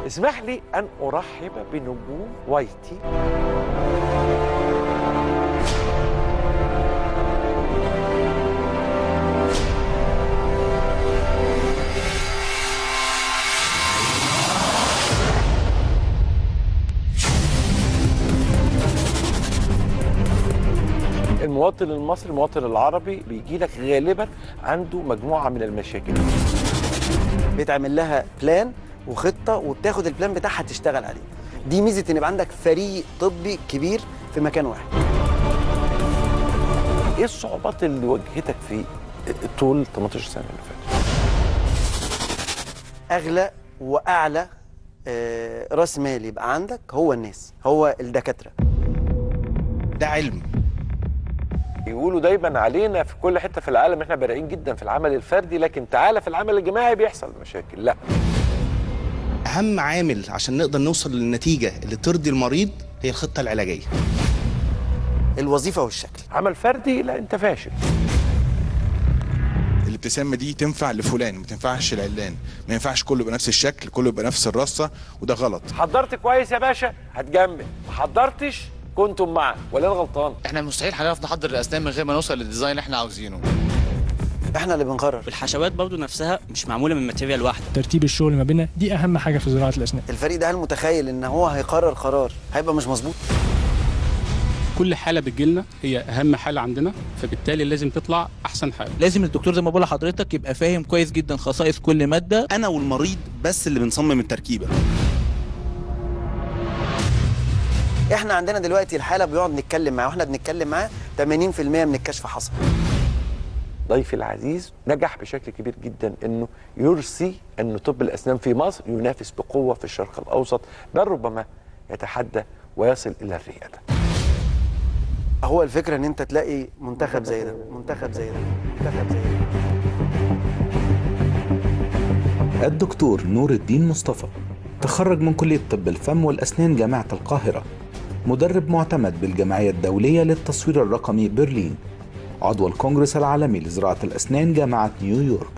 اسمح لي ان ارحب بنجوم وايتي المواطن المصري المواطن العربي بيجي لك غالبا عنده مجموعه من المشاكل بيتعمل لها بلان وخطه وبتاخد البلان بتاعها تشتغل عليه دي ميزه ان يبقى عندك فريق طبي كبير في مكان واحد ايه الصعوبات اللي واجهتك في طول 18 سنه اللي فاتت اغلى واعلى آه، راس مال يبقى عندك هو الناس هو الدكاتره ده علم يقولوا دايما علينا في كل حته في العالم احنا بارعين جدا في العمل الفردي لكن تعالى في العمل الجماعي بيحصل مشاكل لا اهم عامل عشان نقدر نوصل للنتيجه اللي ترضي المريض هي الخطه العلاجيه الوظيفه والشكل عمل فردي لا انت فاشل الابتسامه دي تنفع لفلان ما تنفعش لعلان ما ينفعش كله يبقى نفس الشكل كله يبقى نفس الرصه وده غلط حضرت كويس يا باشا هتجمل ما حضرتش كنتم معا ولا انا غلطان احنا مستحيل هنعرف نحضر الاسنان من غير ما نوصل للديزاين اللي احنا عاوزينه احنا اللي بنقرر الحشوات برضو نفسها مش معموله من ماتيريال واحده ترتيب الشغل ما بيننا دي اهم حاجه في زراعه الاسنان الفريق ده هل متخيل ان هو هيقرر قرار هيبقى مش مظبوط كل حاله بتجيلنا هي اهم حاله عندنا فبالتالي لازم تطلع احسن حاله لازم الدكتور زي ما بقول لحضرتك يبقى فاهم كويس جدا خصائص كل ماده انا والمريض بس اللي بنصمم التركيبه احنا عندنا دلوقتي الحاله بيقعد نتكلم معاه واحنا بنتكلم معاه 80% من الكشف حصل ضيفي العزيز نجح بشكل كبير جدا انه يرسي ان طب الاسنان في مصر ينافس بقوه في الشرق الاوسط بل ربما يتحدى ويصل الى الرياده هو الفكره ان انت تلاقي منتخب زي ده منتخب زي ده منتخب زي ده الدكتور نور الدين مصطفى تخرج من كلية طب الفم والأسنان جامعة القاهرة مدرب معتمد بالجمعية الدولية للتصوير الرقمي برلين عضو الكونغرس العالمي لزراعة الأسنان جامعة نيويورك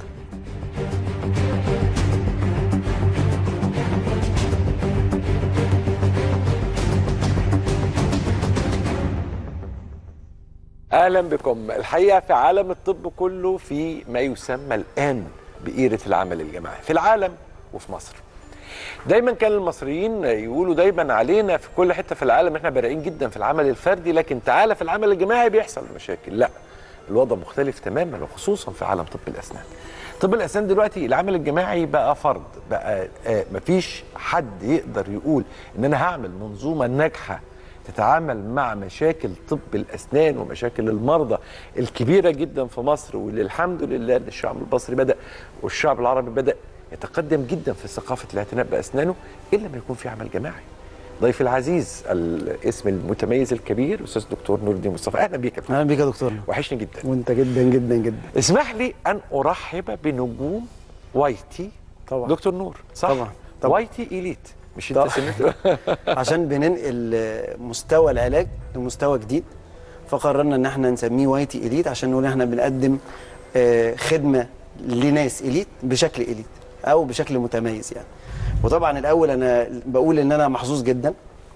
اهلا بكم الحقيقه في عالم الطب كله في ما يسمى الان بإيرة العمل الجماعي في العالم وفي مصر دايما كان المصريين يقولوا دايما علينا في كل حته في العالم احنا بارعين جدا في العمل الفردي لكن تعالى في العمل الجماعي بيحصل مشاكل لا الوضع مختلف تماما وخصوصا في عالم طب الاسنان طب الاسنان دلوقتي العمل الجماعي بقى فرض بقى آه مفيش حد يقدر يقول ان انا هعمل منظومه ناجحه تتعامل مع مشاكل طب الاسنان ومشاكل المرضى الكبيره جدا في مصر واللي الحمد لله إن الشعب المصري بدا والشعب العربي بدا يتقدم جدا في ثقافه الاعتناء باسنانه الا لما يكون في عمل جماعي. ضيفي العزيز الاسم المتميز الكبير استاذ دكتور نور الدين مصطفى اهلا بيك يا اهلا بيك يا دكتور وحشني جدا وانت جدا جدا جدا اسمح لي ان ارحب بنجوم وايتي طبعا دكتور نور صح طبعا طبعا وايتي اليت مش انت طبعا. سميته عشان بننقل مستوى العلاج لمستوى جديد فقررنا ان احنا نسميه وايتي اليت عشان نقول احنا بنقدم آه، خدمه لناس اليت بشكل اليت او بشكل متميز يعني وطبعا الاول انا بقول ان انا محظوظ جدا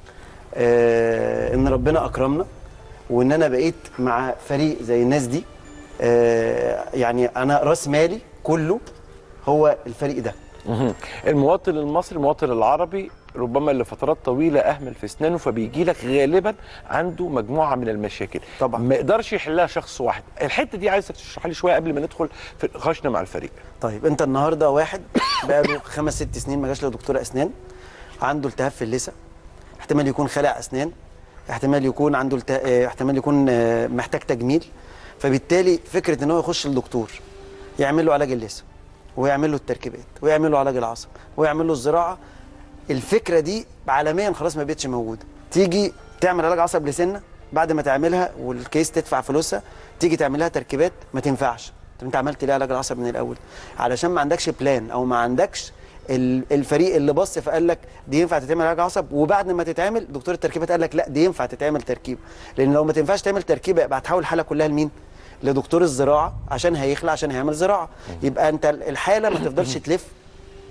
آه، ان ربنا اكرمنا وان انا بقيت مع فريق زي الناس دي آه، يعني انا راس مالي كله هو الفريق ده مهم. المواطن المصري المواطن العربي ربما لفترات طويله اهمل في اسنانه فبيجي لك غالبا عنده مجموعه من المشاكل طبعا ما يقدرش يحلها شخص واحد الحته دي عايزك تشرح لي شويه قبل ما ندخل في نقاشنا مع الفريق طيب انت النهارده واحد بقاله خمس ست سنين ما جاش لدكتور اسنان عنده التهاب في اللثه احتمال يكون خلع اسنان احتمال يكون عنده الت... اه، احتمال يكون اه، محتاج تجميل فبالتالي فكره ان هو يخش للدكتور يعمل له علاج اللثه ويعمل له التركيبات ويعمل له علاج العصب ويعمل له الزراعه الفكره دي عالميا خلاص ما بقتش موجوده تيجي تعمل علاج عصب لسنه بعد ما تعملها والكيس تدفع فلوسها تيجي تعمل لها تركيبات ما تنفعش طب انت عملت ليه علاج العصب من الاول علشان ما عندكش بلان او ما عندكش ال- الفريق اللي بص فقال لك دي ينفع تتعمل علاج عصب وبعد ما تتعمل دكتور التركيبات قال لك لا دي ينفع تتعمل تركيبه لان لو ما تنفعش تعمل تركيبه يبقى هتحول الحاله كلها لمين لدكتور الزراعه عشان هيخلع عشان هيعمل زراعه يبقى انت الحاله ما تفضلش تلف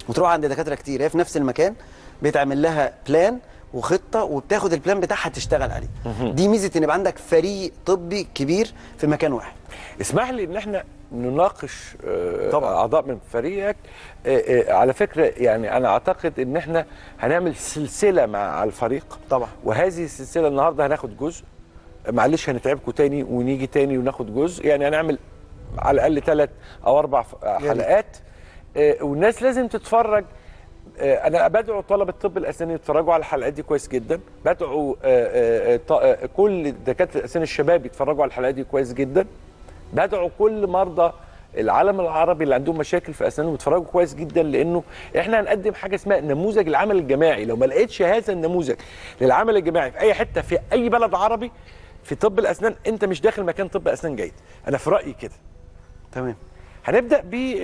وتروح عند دكاتره كتير هي في نفس المكان بيتعمل لها بلان وخطه وبتاخد البلان بتاعها تشتغل عليه مهم. دي ميزه ان يبقى عندك فريق طبي كبير في مكان واحد اسمح لي ان احنا نناقش طبعا اعضاء من فريقك آه، آه، على فكره يعني انا اعتقد ان احنا هنعمل سلسله مع الفريق طبعا وهذه السلسله النهارده هناخد جزء معلش هنتعبكم تاني ونيجي تاني وناخد جزء يعني هنعمل على الاقل ثلاث او اربع ف- ريت. حلقات آه، والناس لازم تتفرج آه، انا بدعو طلبه طب الاسنان يتفرجوا على الحلقات دي كويس جدا بدعو آه، آه، آه، ط- آه، كل دكاتره الاسنان الشباب يتفرجوا على الحلقات دي كويس جدا بدعو كل مرضى العالم العربي اللي عندهم مشاكل في اسنانهم يتفرجوا كويس جدا لانه احنا هنقدم حاجه اسمها نموذج العمل الجماعي لو ما لقيتش هذا النموذج للعمل الجماعي في اي حته في اي بلد عربي في طب الاسنان انت مش داخل مكان طب اسنان جيد انا في رايي كده تمام هنبدا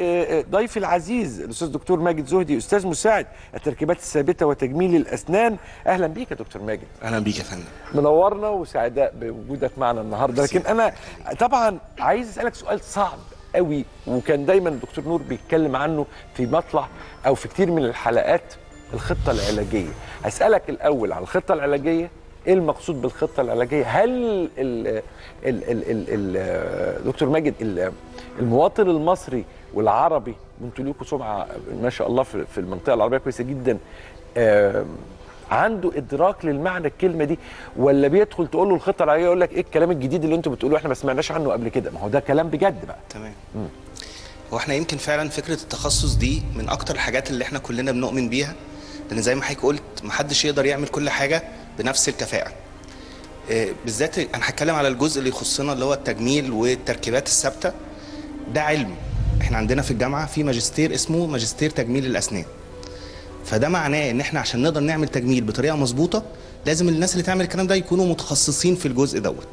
بضيفي العزيز الاستاذ دكتور ماجد زهدي استاذ مساعد التركيبات الثابته وتجميل الاسنان اهلا بيك يا دكتور ماجد اهلا بيك يا فندم منورنا وسعداء بوجودك معنا النهارده لكن انا طبعا عايز اسالك سؤال صعب قوي وكان دايما الدكتور نور بيتكلم عنه في مطلع او في كتير من الحلقات الخطه العلاجيه هسالك الاول عن الخطه العلاجيه ايه المقصود بالخطه العلاجيه هل ال ال ال ال ال دكتور ماجد ال- المواطن المصري والعربي وانتوا ليكوا سمعه ما شاء الله في في المنطقه العربيه كويسه جدا آم، عنده ادراك للمعنى الكلمه دي ولا بيدخل تقول له الخطه العلاجيه يقول لك ايه الكلام الجديد اللي انتوا بتقولوه احنا ما سمعناش عنه قبل كده ما هو ده كلام بجد بقى تمام مم. هو احنا يمكن فعلا فكره التخصص دي من اكتر الحاجات اللي احنا كلنا بنؤمن بيها لان زي ما حضرتك قلت محدش يقدر يعمل كل حاجه بنفس الكفاءه آه، بالذات انا هتكلم على الجزء اللي يخصنا اللي هو التجميل والتركيبات الثابته ده علم احنا عندنا في الجامعه في ماجستير اسمه ماجستير تجميل الاسنان فده معناه ان احنا عشان نقدر نعمل تجميل بطريقه مظبوطه لازم الناس اللي تعمل الكلام ده يكونوا متخصصين في الجزء دوت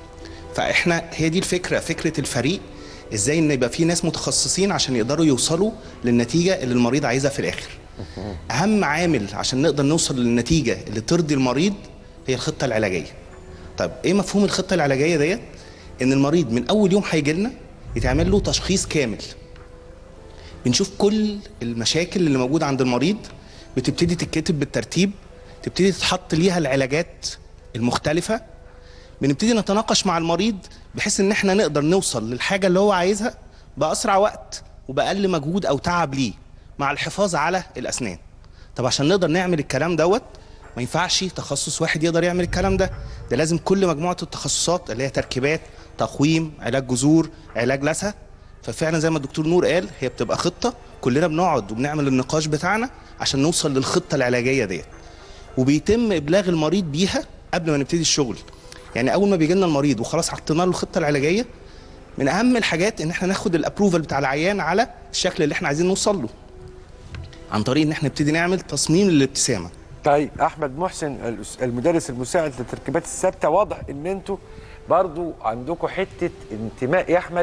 فاحنا هي دي الفكره فكره الفريق ازاي ان يبقى في ناس متخصصين عشان يقدروا يوصلوا للنتيجه اللي المريض عايزها في الاخر اهم عامل عشان نقدر نوصل للنتيجه اللي ترضي المريض هي الخطه العلاجيه طيب ايه مفهوم الخطه العلاجيه ديت ان المريض من اول يوم هيجي لنا يتعمل له تشخيص كامل بنشوف كل المشاكل اللي موجوده عند المريض بتبتدي تتكتب بالترتيب تبتدي تتحط ليها العلاجات المختلفه بنبتدي نتناقش مع المريض بحيث ان احنا نقدر نوصل للحاجه اللي هو عايزها باسرع وقت وباقل مجهود او تعب ليه مع الحفاظ على الاسنان طب عشان نقدر نعمل الكلام دوت ما ينفعش تخصص واحد يقدر يعمل الكلام ده ده لازم كل مجموعه التخصصات اللي هي تركيبات تقويم علاج جذور علاج لثه ففعلا زي ما الدكتور نور قال هي بتبقى خطه كلنا بنقعد وبنعمل النقاش بتاعنا عشان نوصل للخطه العلاجيه ديت وبيتم ابلاغ المريض بيها قبل ما نبتدي الشغل يعني اول ما بيجي لنا المريض وخلاص حطينا له الخطه العلاجيه من اهم الحاجات ان احنا ناخد الابروفال بتاع العيان على الشكل اللي احنا عايزين نوصل له عن طريق ان احنا نبتدي نعمل تصميم للابتسامه طيب احمد محسن الأس- المدرس المساعد للتركيبات الثابته واضح ان انتوا برضو عندكم حته انتماء يا احمد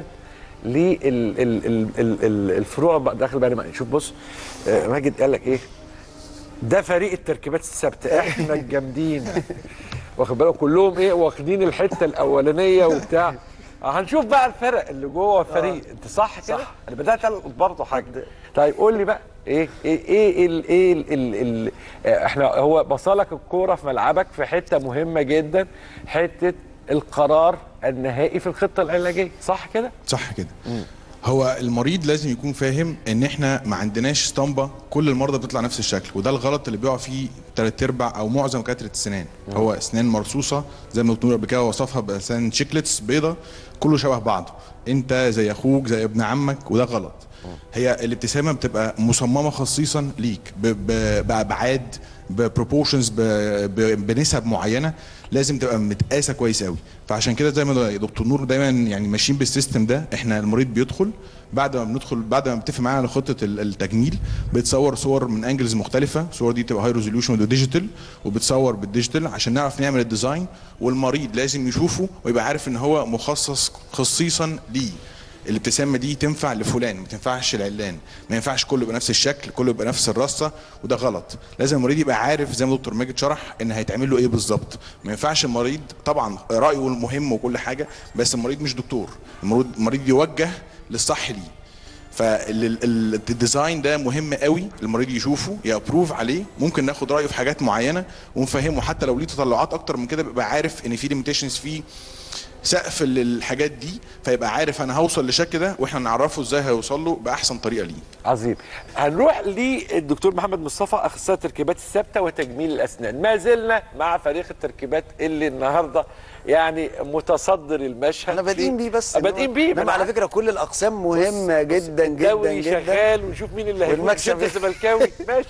للفروع بقى داخل بقى معايا. شوف بص آه، ماجد قال لك ايه ده فريق التركيبات الثابته احنا الجامدين واخد بالك كلهم ايه واخدين الحته الاولانيه وبتاع هنشوف بقى الفرق اللي جوه الفريق انت صح كده صح. انا بدات القط برضه حاجه طيب قول لي بقى ايه ايه ايه ال ايه ال ال ال احنا هو بصلك الكوره في ملعبك في حته مهمه جدا حته القرار النهائي في الخطه العلاجيه صح كده صح كده هو المريض لازم يكون فاهم ان احنا ما عندناش اسطمبه كل المرضى بتطلع نفس الشكل وده الغلط اللي بيقع فيه ثلاث ارباع او معظم دكاتره السنان هو اسنان مرصوصه زي ما الدكتور قبل كده وصفها باسنان شيكلتس بيضه كله شبه بعضه انت زي اخوك زي ابن عمك وده غلط هي الابتسامه بتبقى مصممه خصيصا ليك ب- ب- بابعاد ببروبورشنز بنسب معينه لازم تبقى متقاسه كويس قوي فعشان كده زي ما دكتور نور دايما يعني ماشيين بالسيستم ده احنا المريض بيدخل بعد ما بندخل بعد ما بنتفق معاه على خطه ال- التجميل بتصور صور من انجلز مختلفه الصور دي تبقى هاي ريزوليوشن وديجيتال وبتصور بالديجيتال عشان نعرف نعمل الديزاين والمريض لازم يشوفه ويبقى عارف ان هو مخصص خصيصا ليه الابتسامه دي تنفع لفلان ما تنفعش لعلان ما ينفعش كله يبقى نفس الشكل كله يبقى نفس الرصه وده غلط لازم المريض يبقى عارف زي ما دكتور ماجد شرح ان هيتعمل له ايه بالظبط ما ينفعش المريض طبعا رايه المهم وكل حاجه بس المريض مش دكتور المريض المريض يوجه للصح ليه فالديزاين ده مهم قوي المريض يشوفه يابروف عليه ممكن ناخد رايه في حاجات معينه ونفهمه حتى لو ليه تطلعات اكتر من كده بيبقى عارف ان في ليميتيشنز فيه سقف للحاجات دي فيبقى عارف انا هوصل للشكل ده واحنا نعرفه ازاي هيوصل له باحسن طريقه ليه عظيم هنروح للدكتور محمد مصطفى اخصائي التركيبات الثابته وتجميل الاسنان ما زلنا مع فريق التركيبات اللي النهارده يعني متصدر المشهد احنا بادئين بيه بس بادئين بيه انما على فكره كل الاقسام مهمه جدا جدا الدوري جدا شغال ونشوف مين اللي هيفوز والمكسب انت زملكاوي ماشي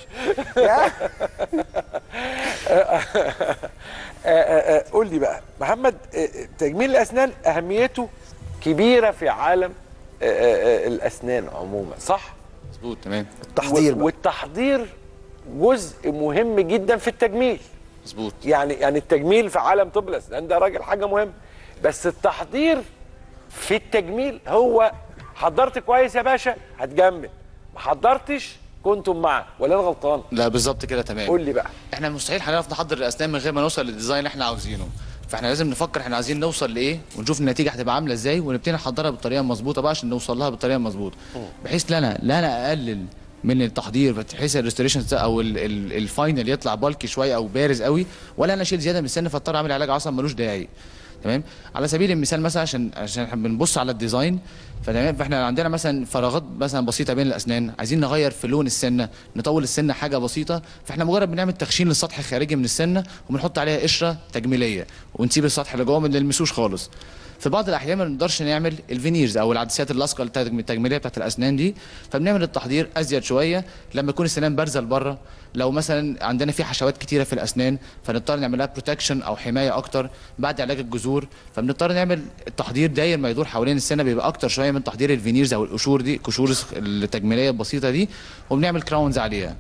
آه، آه، آه، قول لي بقى محمد آه، آه، تجميل الاسنان اهميته كبيره في عالم آه، آه، آه، الاسنان عموما صح مظبوط تمام التحضير بقى. والتحضير جزء مهم جدا في التجميل مظبوط يعني يعني التجميل في عالم طب الاسنان ده راجل حاجه مهمه بس التحضير في التجميل هو حضرت كويس يا باشا هتجمل ما حضرتش كنتم معه ولا انا غلطان لا بالظبط كده تمام قول لي بقى احنا مستحيل هنعرف نحضر الاسنان من غير ما نوصل للديزاين اللي احنا عاوزينه فاحنا لازم نفكر احنا عايزين نوصل لايه ونشوف النتيجه هتبقى عامله ازاي ونبتدي نحضرها بالطريقه المظبوطه بقى عشان نوصل لها بالطريقه المظبوطه بحيث لا انا لا انا اقلل من التحضير بحيث الريستوريشن او ال- ال- الفاينل يطلع بالكي شويه او بارز قوي ولا انا اشيل زياده من السن فاضطر اعمل علاج اصلا ملوش داعي تمام على سبيل المثال مثلا عشان عشان احنا بنبص على الديزاين فتمام فاحنا عندنا مثلا فراغات مثلا بسيطه بين الاسنان عايزين نغير في لون السنه نطول السنه حاجه بسيطه فاحنا مجرد بنعمل تخشين للسطح الخارجي من السنه وبنحط عليها قشره تجميليه ونسيب السطح اللي جوه ما نلمسوش خالص في بعض الاحيان ما نقدرش نعمل الفينيرز او العدسات اللاصقه التجم- التجميليه بتاعت الاسنان دي فبنعمل التحضير ازيد شويه لما يكون السنان بارزه لبره لو مثلا عندنا في حشوات كتيره في الاسنان فنضطر نعمل لها بروتكشن او حمايه اكتر بعد علاج الجذور فبنضطر نعمل التحضير داير ما يدور حوالين السنه بيبقى اكتر شويه من تحضير الفينيرز او القشور دي قشور التجميليه البسيطه دي وبنعمل كراونز عليها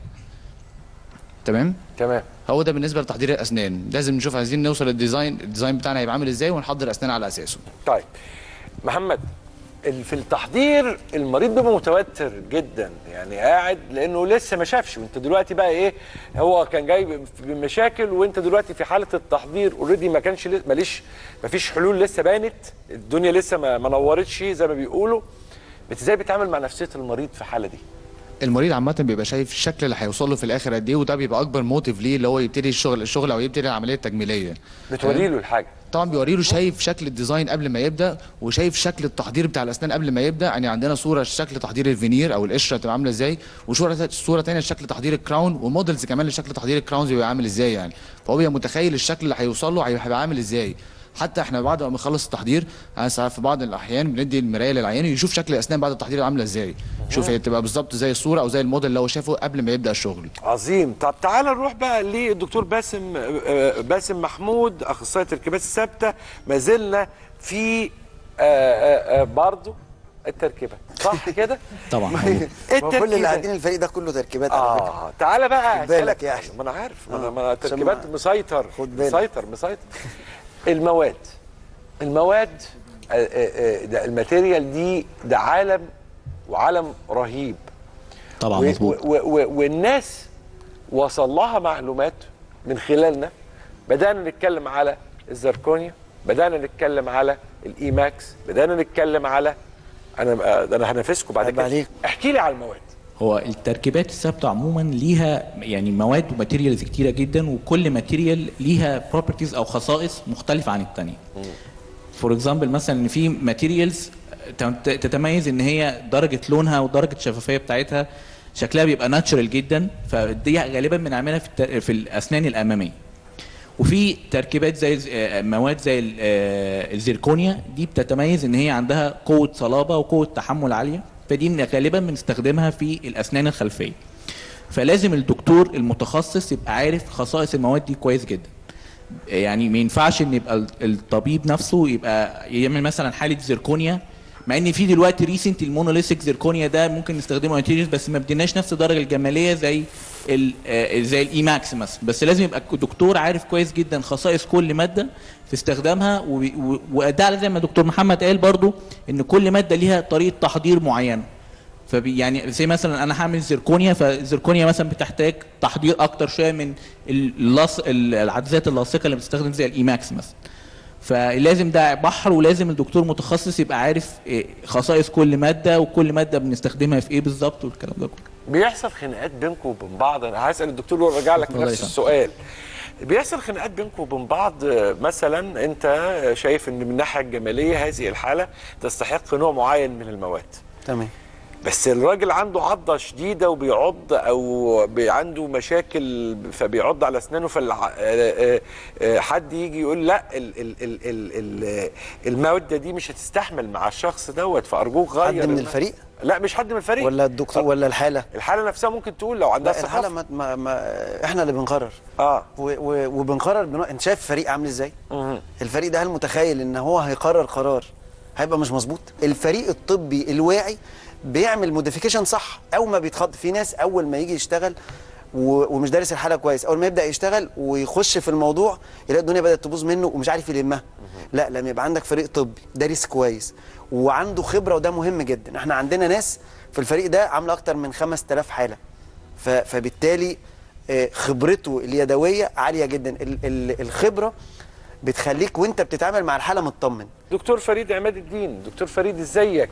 تمام تمام هو ده بالنسبه لتحضير الاسنان لازم نشوف عايزين نوصل للديزاين الديزاين بتاعنا هيبقى عامل ازاي ونحضر اسنان على اساسه طيب محمد ال- في التحضير المريض بيبقى متوتر جدا يعني قاعد لانه لسه ما شافش وانت دلوقتي بقى ايه هو كان جاي ب- بمشاكل وانت دلوقتي في حاله التحضير اوريدي ما كانش لس- ماليش ما فيش حلول لسه بانت الدنيا لسه ما ما نورتش زي ما بيقولوا بت- ازاي بتتعامل مع نفسيه المريض في الحاله دي المريض عامة بيبقى شايف الشكل اللي هيوصل له في الآخر قد إيه وده بيبقى أكبر موتيف ليه اللي هو يبتدي الشغل الشغل أو يبتدي العملية التجميلية بتوري له الحاجه طبعا بيوري له شايف شكل الديزاين قبل ما يبدا وشايف شكل التحضير بتاع الاسنان قبل ما يبدا يعني عندنا صوره شكل تحضير الفينير او القشره تبقى عامله ازاي وصوره صوره ثانيه لشكل تحضير الكراون وموديلز كمان لشكل تحضير الكراونز بيبقى عامل ازاي يعني فهو بيبقى متخيل الشكل اللي هيوصل له هيبقى عامل ازاي حتى احنا بعد ما نخلص التحضير انا ساعات في بعض الاحيان بندي المرايه للعيان يشوف شكل الاسنان بعد التحضير عامله ازاي شوف هي تبقى بالظبط زي الصوره او زي الموديل اللي هو شافه قبل ما يبدا الشغل عظيم طب تعال نروح بقى للدكتور باسم آه، باسم محمود اخصائي التركيبات الثابته ما زلنا في آه، آه، آه، برضه التركيبات صح كده؟ طبعا إيه كل اللي التركيبات؟ قاعدين الفريق ده كله تركيبات على فكره اه تعالى بقى خد بالك أسألك- يعني. ما انا عارف ما انا آه. ما أنا عشان التركيبات ما- مسيطر خد بالك. مسيطر مسيطر المواد المواد آه، آه، آه، ده الماتيريال دي ده عالم وعالم رهيب طبعا و- مظبوط و- و- والناس وصل لها معلومات من خلالنا بدأنا نتكلم على الزركونيا بدأنا نتكلم على الايماكس بدأنا نتكلم على انا ده انا هنافسكم بعد عيب كده عليك. احكي لي على المواد هو التركيبات الثابته عموما ليها يعني مواد وماتيريالز كتيره جدا وكل ماتيريال ليها بروبرتيز او خصائص مختلفه عن الثانيه فور اكزامبل مثلا ان في ماتيريالز تتميز ان هي درجه لونها ودرجه الشفافيه بتاعتها شكلها بيبقى ناتشرال جدا فدي غالبا بنعملها في الت- في الاسنان الاماميه وفي تركيبات زي آه، مواد زي ال- آه، الزيركونيا دي بتتميز ان هي عندها قوه صلابه وقوه تحمل عاليه فدي من- غالبا بنستخدمها في الاسنان الخلفيه فلازم الدكتور المتخصص يبقى عارف خصائص المواد دي كويس جدا يعني ما ينفعش ان يبقى ال- الطبيب نفسه يبقى يعمل مثلا حاله زيركونيا مع ان في دلوقتي ريسنت المونوليثيك زيركونيا ده ممكن نستخدمه ماتيريالز بس ما بديناش نفس الدرجه الجماليه زي ال آه، زي الاي ماكس مثلا بس لازم يبقى الدكتور عارف كويس جدا خصائص كل ماده في استخدامها وبي- و- وده زي ما دكتور محمد قال برضو ان كل ماده ليها طريقه تحضير معينه فبي يعني زي مثلا انا هعمل زركونيا فالزركونيا مثلا بتحتاج تحضير اكتر شويه من اللاص العدسات اللاصقه اللي بتستخدم زي الايماكس مثلا فلازم ده بحر ولازم الدكتور متخصص يبقى عارف إيه خصائص كل ماده وكل ماده بنستخدمها في ايه بالظبط والكلام ده كله بيحصل خناقات بينكم وبين بعض انا هسال الدكتور وارجع لك اتفضل يا نفس فندم. السؤال بيحصل خناقات بينكم وبين بعض آه، مثلا انت شايف ان من الناحيه الجماليه هذه الحاله تستحق نوع معين من المواد تمام بس الراجل عنده عضه شديده وبيعض او بي- عنده مشاكل فبيعض على اسنانه فحد يجي يقول لا ال ال ال ال ال الماده دي مش هتستحمل مع الشخص دوت فارجوك غير حد من المادة. الفريق لا مش حد من الفريق ولا الدكتور ولا الحاله الحاله نفسها ممكن تقول لو عندها لا الحاله ثقافه ما, ما, ما احنا اللي بنقرر اه و و وبنقرر بنو... انت شايف الفريق عامل ازاي مهم. الفريق ده هل متخيل ان هو هيقرر قرار هيبقى مش مظبوط الفريق الطبي الواعي بيعمل موديفيكيشن صح اول ما بيتخض في ناس اول ما يجي يشتغل و... ومش دارس الحاله كويس اول ما يبدا يشتغل ويخش في الموضوع يلاقي الدنيا بدات تبوظ منه ومش عارف يلمها لا لما يبقى عندك فريق طبي دارس كويس وعنده خبره وده مهم جدا احنا عندنا ناس في الفريق ده عامله اكتر من 5000 حاله ف... فبالتالي آه، خبرته اليدويه عاليه جدا ال... ال... الخبره بتخليك وانت بتتعامل مع الحاله مطمن دكتور فريد عماد الدين دكتور فريد ازيك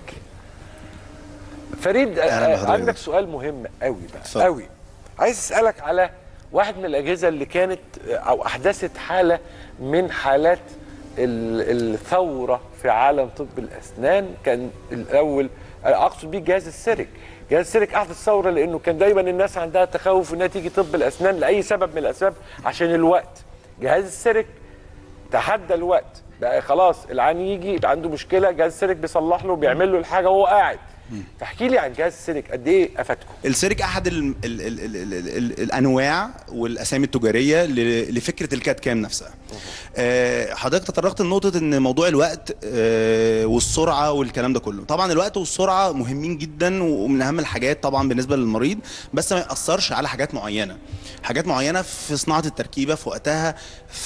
فريد أهلا آه، بحضرتك. عندك سؤال مهم قوي بقى اتفضل. قوي عايز اسالك على واحد من الاجهزه اللي كانت آه، او احدثت حاله من حالات ال- الثوره في عالم طب الاسنان كان الاول آه، اقصد بيه جهاز السيرك جهاز السيرك احدث ثوره لانه كان دايما الناس عندها تخوف انها تيجي طب الاسنان لاي سبب من الاسباب عشان الوقت جهاز السيرك تحدى الوقت بقى خلاص العين يجي يبقى عنده مشكله جهاز السيرك بيصلح له بيعمل له الحاجه وهو قاعد فاحكي لي عن جهاز السيرك قد ايه افادكم السيرك احد ال ال ال ال ال ال ال الانواع والاسامي التجاريه ل- لفكره الكات كام نفسها آه، حضرتك تطرقت لنقطه ان موضوع الوقت آه، والسرعه والكلام ده كله طبعا الوقت والسرعه مهمين جدا ومن اهم الحاجات طبعا بالنسبه للمريض بس ما ياثرش على حاجات معينه حاجات معينه في صناعه التركيبه في وقتها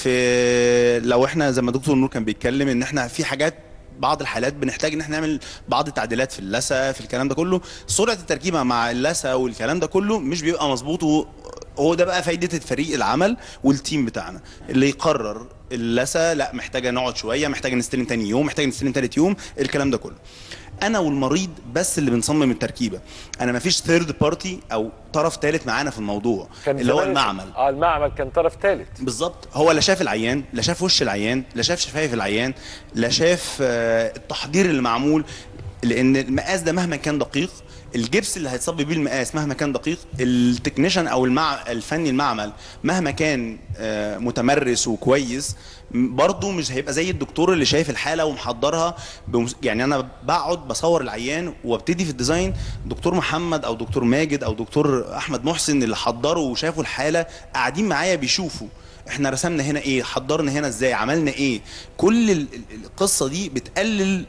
في لو احنا زي ما دكتور نور كان بيتكلم ان احنا في حاجات بعض الحالات بنحتاج ان احنا نعمل بعض التعديلات في اللثه في الكلام ده كله سرعه التركيبه مع اللثه والكلام ده كله مش بيبقى مظبوط و- هو ده بقى فايده فريق العمل والتيم بتاعنا اللي يقرر اللثه لا محتاجه نقعد شويه محتاجه نستلم تاني يوم محتاجه نستلم تالت يوم الكلام ده كله انا والمريض بس اللي بنصمم التركيبه انا مفيش ثيرد بارتي او طرف ثالث معانا في الموضوع اللي هو زمان- المعمل اه المعمل كان طرف ثالث بالظبط هو لا شاف العيان لا شاف وش العيان لا شاف شفايف العيان لا شاف آه، التحضير اللي معمول لان المقاس ده مهما كان دقيق الجبس اللي هيتصب بيه المقاس مهما كان دقيق التكنيشن او المع... الفني المعمل مهما كان آه، متمرس وكويس م- برضه مش هيبقى زي الدكتور اللي شايف الحاله ومحضرها بمس... يعني انا بقعد بصور العيان وابتدي في الديزاين دكتور محمد او دكتور ماجد او دكتور احمد محسن اللي حضروا وشافوا الحاله قاعدين معايا بيشوفوا احنا رسمنا هنا ايه حضرنا هنا ازاي عملنا ايه كل ال- ال- القصه دي بتقلل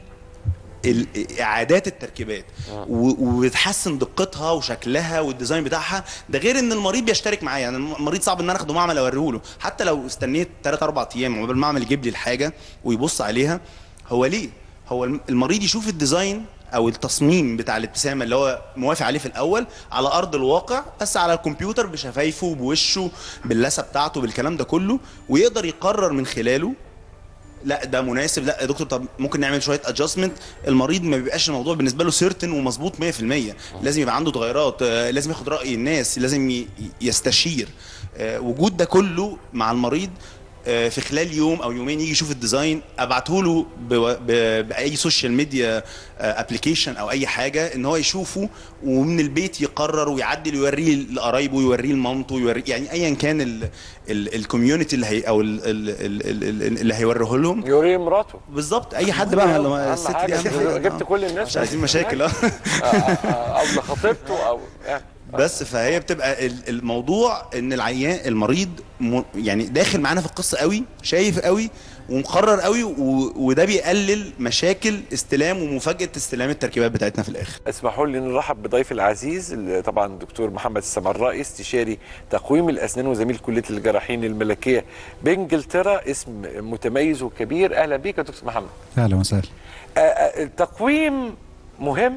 ال- اعادات التركيبات و- وبتحسن دقتها وشكلها والديزاين بتاعها ده غير ان المريض بيشترك معايا يعني المريض صعب ان انا اخده معمل اوريه له حتى لو استنيت 3 4 ايام عقبال المعمل يجيب لي الحاجه ويبص عليها هو ليه هو الم- المريض يشوف الديزاين او التصميم بتاع الابتسامه اللي هو موافق عليه في الاول على ارض الواقع بس على الكمبيوتر بشفايفه بوشه باللثه بتاعته بالكلام ده كله ويقدر يقرر من خلاله لا ده مناسب لا يا دكتور طب ممكن نعمل شويه ادجستمنت المريض ما بيبقاش الموضوع بالنسبه له سيرتن ومظبوط 100% لازم يبقى عنده تغيرات آه، لازم ياخد راي الناس لازم ي- يستشير آه، وجود ده كله مع المريض آه، في خلال يوم او يومين يجي يشوف الديزاين ابعته له ب- ب- باي سوشيال ميديا ابلكيشن او اي حاجه ان هو يشوفه ومن البيت يقرر ويعدل ويوريه لقرايبه ويوريه لمامته ويوريه يعني ايا كان الكوميونتي اللي هي او ال- ال- ال- ال- ال- اللي هيوريه لهم يوريه مراته بالظبط اي حد بقى أهم لما الست دي حاجة أهم حاجة. جبت كل الناس مش عايزين مشاكل اه آه، آه، او لخطيبته او آه. بس فهي بتبقى ال- الموضوع ان العيان المريض م- يعني داخل معانا في القصه قوي شايف قوي ومقرر قوي و- وده بيقلل مشاكل استلام ومفاجاه استلام التركيبات بتاعتنا في الاخر اسمحوا لي نرحب بضيفي العزيز اللي طبعا الدكتور محمد السمرائي استشاري تقويم الاسنان وزميل كليه الجراحين الملكيه بانجلترا اسم متميز وكبير اهلا بيك يا دكتور محمد اهلا وسهلا آه، آه، التقويم مهم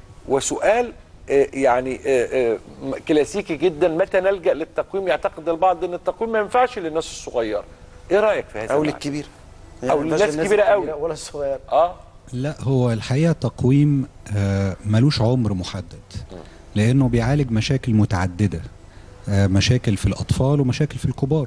وسؤال آه، يعني آه، آه، م- كلاسيكي جدا متى نلجا للتقويم يعتقد البعض ان التقويم ما ينفعش للناس الصغيره ايه رايك في هذا او المعنى؟ للكبير او الناس كبيره قوي ولا الصغيره اه لا هو الحقيقه تقويم آه، ملوش عمر محدد لانه بيعالج مشاكل متعدده آه، مشاكل في الاطفال ومشاكل في الكبار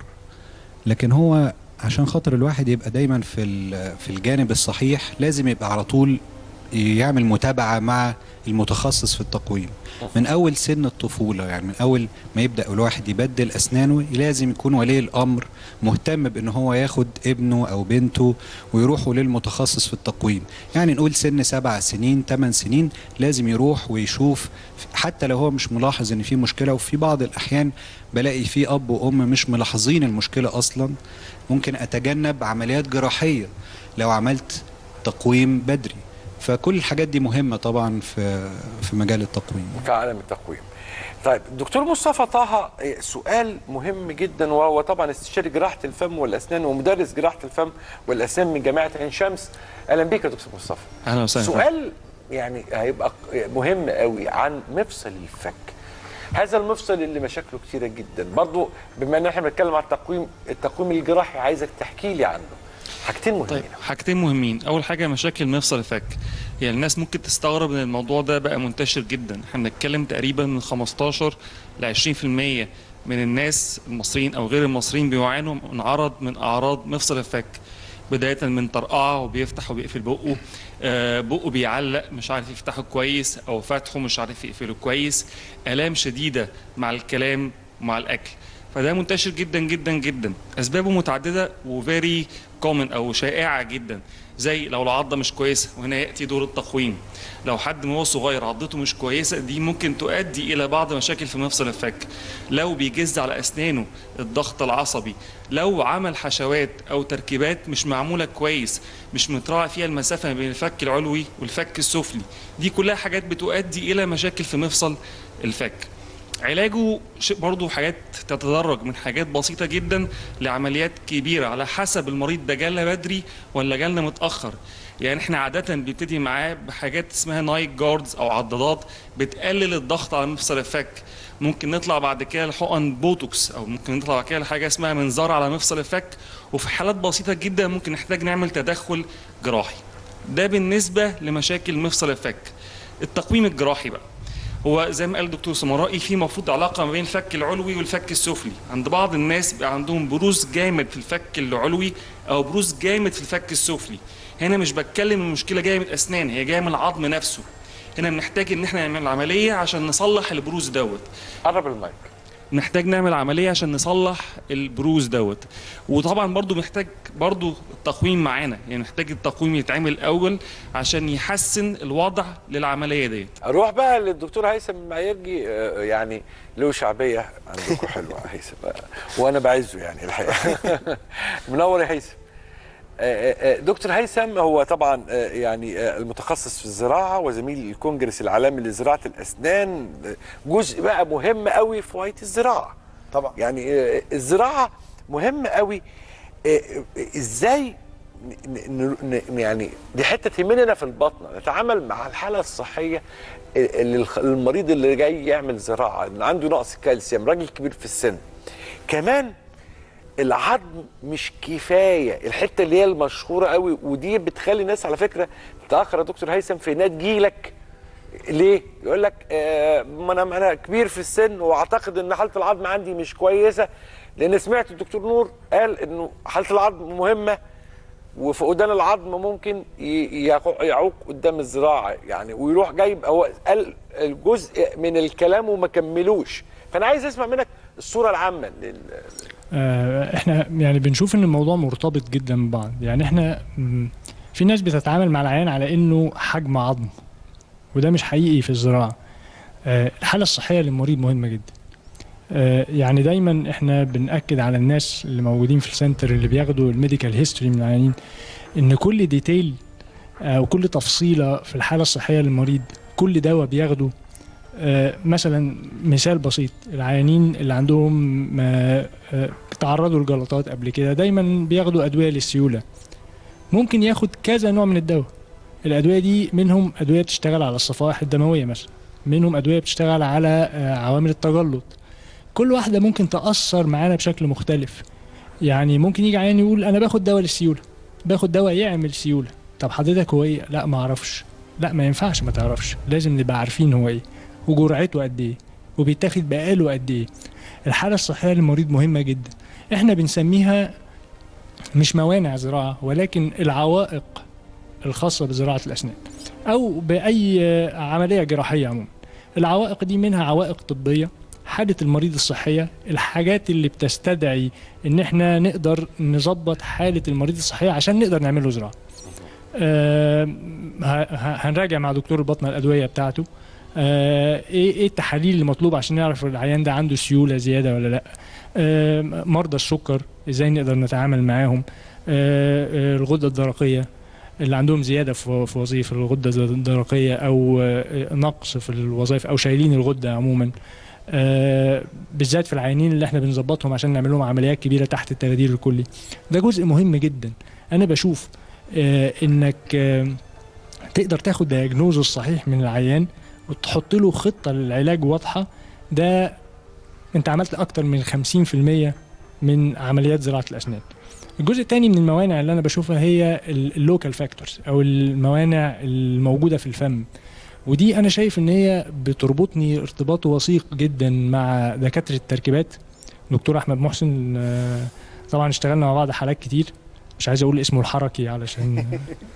لكن هو عشان خاطر الواحد يبقى دايما في ال- في الجانب الصحيح لازم يبقى على طول يعمل متابعه مع المتخصص في التقويم من اول سن الطفوله يعني من اول ما يبدا الواحد يبدل اسنانه لازم يكون ولي الامر مهتم بان هو ياخد ابنه او بنته ويروحوا للمتخصص في التقويم يعني نقول سن سبع سنين ثمان سنين لازم يروح ويشوف حتى لو هو مش ملاحظ ان في مشكله وفي بعض الاحيان بلاقي في اب وام مش ملاحظين المشكله اصلا ممكن اتجنب عمليات جراحيه لو عملت تقويم بدري فكل الحاجات دي مهمه طبعا في في مجال التقويم في عالم التقويم طيب دكتور مصطفى طه إيه، سؤال مهم جدا وهو طبعا استشاري جراحه الفم والاسنان ومدرس جراحه الفم والاسنان من جامعه عين شمس اهلا بيك يا دكتور مصطفى اهلا وسهلا سؤال يعني هيبقى مهم قوي عن مفصل الفك هذا المفصل اللي مشاكله كتيره جدا برضو بما ان احنا بنتكلم عن التقويم التقويم الجراحي عايزك تحكي لي عنه حاجتين مهمين طيب حاجتين مهمين اول حاجه مشاكل مفصل الفك يعني الناس ممكن تستغرب ان الموضوع ده بقى منتشر جدا احنا بنتكلم تقريبا من 15 ل 20% من الناس المصريين او غير المصريين بيعانوا من عرض من اعراض مفصل الفك بداية من طرقعة وبيفتح وبيقفل بقه آه، بقه بيعلق مش عارف يفتحه كويس أو فتحه مش عارف يقفله كويس آلام شديدة مع الكلام ومع الأكل فده منتشر جدا جدا جدا أسبابه متعددة وفيري كومن أو شائعة جدا زي لو العضة مش كويسة وهنا يأتي دور التقويم لو حد وهو صغير عضته مش كويسة دي ممكن تؤدي إلى بعض مشاكل في مفصل الفك لو بيجز على أسنانه الضغط العصبي لو عمل حشوات أو تركيبات مش معمولة كويس مش متراعى فيها المسافة ما بين الفك العلوي والفك السفلي دي كلها حاجات بتؤدي إلى مشاكل في مفصل الفك علاجه شيء برضه حاجات تتدرج من حاجات بسيطة جدا لعمليات كبيرة على حسب المريض ده جالنا بدري ولا جالنا متأخر يعني احنا عادة بنبتدي معاه بحاجات اسمها نايت جاردز او عضادات بتقلل الضغط على مفصل الفك ممكن نطلع بعد كده لحقن بوتوكس او ممكن نطلع بعد كده لحاجه اسمها منظار على مفصل الفك وفي حالات بسيطه جدا ممكن نحتاج نعمل تدخل جراحي ده بالنسبه لمشاكل مفصل الفك التقويم الجراحي بقى هو زي ما قال الدكتور سمرائي في مفروض علاقه ما بين الفك العلوي والفك السفلي عند بعض الناس بيبقى عندهم بروز جامد في الفك العلوي او بروز جامد في الفك السفلي هنا مش بتكلم المشكله جايه من الاسنان هي جايه من العظم نفسه هنا بنحتاج ان احنا نعمل عمليه عشان نصلح البروز دوت قرب المايك نحتاج نعمل عمليه عشان نصلح البروز دوت وطبعا برضو محتاج برضو التقويم معانا يعني محتاج التقويم يتعمل الاول عشان يحسن الوضع للعمليه ديت اروح بقى للدكتور هيثم المعيرجي آه، يعني له شعبيه عندكم حلوه يا هيثم آه، وانا بعزه يعني الحقيقه منور يا هيثم آه، آه، دكتور هيثم هو طبعا آه، يعني آه، المتخصص في الزراعه وزميل الكونجرس العالمي لزراعه الاسنان آه، جزء بقى مهم قوي في وقت الزراعه طبعا يعني آه، الزراعه مهم قوي آه، آه، ازاي ن- ن- ن- يعني دي حته تهمنا في البطنه نتعامل مع الحاله الصحيه اللي الخ- المريض اللي جاي يعمل زراعه اللي عنده نقص كالسيوم راجل كبير في السن كمان العظم مش كفايه الحته اللي هي المشهوره قوي ودي بتخلي الناس على فكره تاخر يا دكتور هيثم في انها تجيلك ليه؟ يقول لك آه ما انا ما انا كبير في السن واعتقد ان حاله العظم عندي مش كويسه لان سمعت الدكتور نور قال انه حاله العظم مهمه وفقدان العظم ممكن ي- يعوق يعوق قدام الزراعه يعني ويروح جايب هو قال الجزء من الكلام وما كملوش فانا عايز اسمع منك الصوره العامه لل... آه، احنا يعني بنشوف ان الموضوع مرتبط جدا ببعض يعني احنا مم، في ناس بتتعامل مع العيان على انه حجم عظم وده مش حقيقي في الزراعه آه، الحاله الصحيه للمريض مهمه جدا آه، يعني دايما احنا بنأكد على الناس اللي موجودين في السنتر اللي بياخدوا الميديكال هيستوري من العيانين ان كل ديتيل او كل تفصيله في الحاله الصحيه للمريض كل دواء بياخده آه، مثلا مثال بسيط العيانين اللي عندهم آه، آه، تعرضوا لجلطات قبل كده دايما بياخدوا ادويه للسيوله ممكن ياخد كذا نوع من الدواء الادويه دي منهم ادويه بتشتغل على الصفائح الدمويه مثلا منهم ادويه بتشتغل على آه، عوامل التجلط كل واحده ممكن تاثر معانا بشكل مختلف يعني ممكن يجي عيان يقول انا باخد دواء للسيوله باخد دواء يعمل سيوله طب حضرتك هو ايه لا ما اعرفش لا ما ينفعش ما تعرفش لازم نبقى عارفين هو ايه وجرعته قد ايه وبيتاخد بقاله قد ايه الحاله الصحيه للمريض مهمه جدا احنا بنسميها مش موانع زراعه ولكن العوائق الخاصه بزراعه الاسنان او باي عمليه جراحيه عموما العوائق دي منها عوائق طبيه حاله المريض الصحيه الحاجات اللي بتستدعي ان احنا نقدر نظبط حاله المريض الصحيه عشان نقدر نعمل له زراعه آه، ه- ه- هنراجع مع دكتور البطنه الادويه بتاعته آه، ايه ايه التحاليل اللي مطلوبه عشان نعرف العيان ده عنده سيوله زياده ولا لا آه، مرضى السكر ازاي نقدر نتعامل معاهم آه، آه، الغده الدرقيه اللي عندهم زياده في في وظيفه الغده الدرقيه او آه، نقص في الوظائف او شايلين الغده عموما آه، بالذات في العيانين اللي احنا بنظبطهم عشان نعمل لهم عمليات كبيره تحت التخدير الكلي ده جزء مهم جدا انا بشوف آه، انك آه، تقدر تاخد دياجنوز الصحيح من العيان وتحط له خطه للعلاج واضحه ده انت عملت اكتر من 50% من عمليات زراعه الاسنان الجزء الثاني من الموانع اللي انا بشوفها هي اللوكال فاكتورز او الموانع الموجوده في الفم ودي انا شايف ان هي بتربطني ارتباط وثيق جدا مع دكاتره التركيبات دكتور احمد محسن آه، طبعا اشتغلنا مع بعض حالات كتير مش عايز اقول اسمه الحركي علشان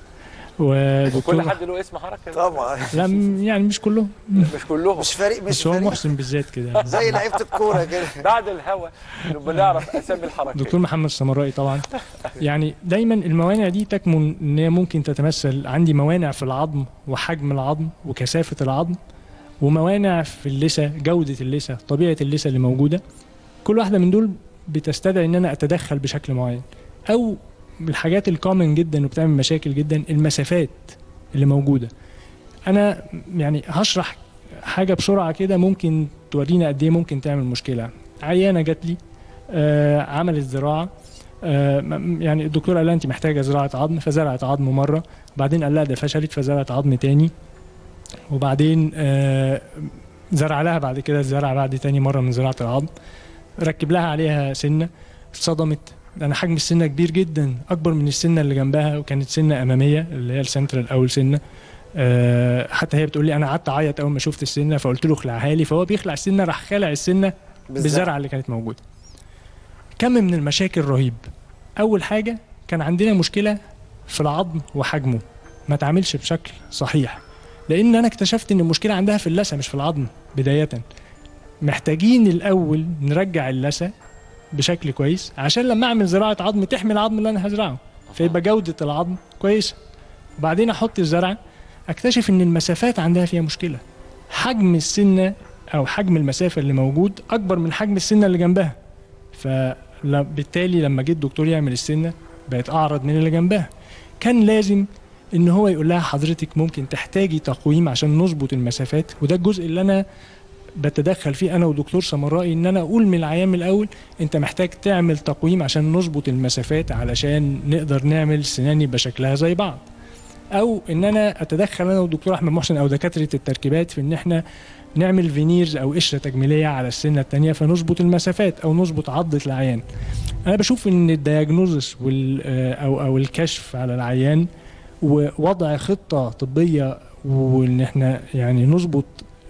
ودكتور كل حد له اسم حركه طبعا لا م- يعني مش كلهم مش كلهم مش فريق مش بس هو فريق محسن بالذات كده زي لعيبه الكوره كده بعد الهوا نبقى نعرف اسامي الحركات دكتور محمد السمرائي طبعا يعني دايما الموانع دي تكمن ان هي ممكن تتمثل عندي موانع في العظم وحجم العظم وكثافه العظم وموانع في اللثه جوده اللثه طبيعه اللثه اللي موجوده كل واحده من دول بتستدعي ان انا اتدخل بشكل معين او الحاجات الكومن جدا وبتعمل مشاكل جدا المسافات اللي موجوده انا يعني هشرح حاجه بسرعه كده ممكن تورينا قد ايه ممكن تعمل مشكله عيانه جات لي آه عملت زراعه آه م- يعني الدكتور قال لها انت محتاجه زراعه عظم فزرعت عظم مره وبعدين قال لها ده فشلت فزرعت عظم تاني وبعدين آه زرع لها بعد كده زرع بعد تاني مره من زراعه العظم ركب لها عليها سنه اتصدمت انا حجم السنه كبير جدا اكبر من السنه اللي جنبها وكانت سنه اماميه اللي هي السنترال اول سنه آه، حتى هي بتقول لي انا قعدت اعيط اول ما شفت السنه فقلت له اخلعها لي فهو بيخلع السنه راح خالع السنه بالزرع. بالزرعه اللي كانت موجوده كم من المشاكل رهيب اول حاجه كان عندنا مشكله في العظم وحجمه ما تعملش بشكل صحيح لان انا اكتشفت ان المشكله عندها في اللثه مش في العظم بدايه محتاجين الاول نرجع اللثه بشكل كويس عشان لما اعمل زراعه عظم تحمي العظم اللي انا هزرعه فيبقى جوده العظم كويسه وبعدين احط الزرعه اكتشف ان المسافات عندها فيها مشكله حجم السنه او حجم المسافه اللي موجود اكبر من حجم السنه اللي جنبها فبالتالي لما جه الدكتور يعمل السنه بقت اعرض من اللي جنبها كان لازم ان هو يقول لها حضرتك ممكن تحتاجي تقويم عشان نظبط المسافات وده الجزء اللي انا بتدخل فيه انا ودكتور سمرائي ان انا اقول من العيان من الاول انت محتاج تعمل تقويم عشان نظبط المسافات علشان نقدر نعمل سنان يبقى شكلها زي بعض او ان انا اتدخل انا والدكتور احمد محسن او دكاتره التركيبات في ان احنا نعمل فينيرز او قشره تجميليه على السنه الثانيه فنظبط المسافات او نظبط عضه العيان انا بشوف ان الدياجنوزس وال او او الكشف على العيان ووضع خطه طبيه وان احنا يعني نظبط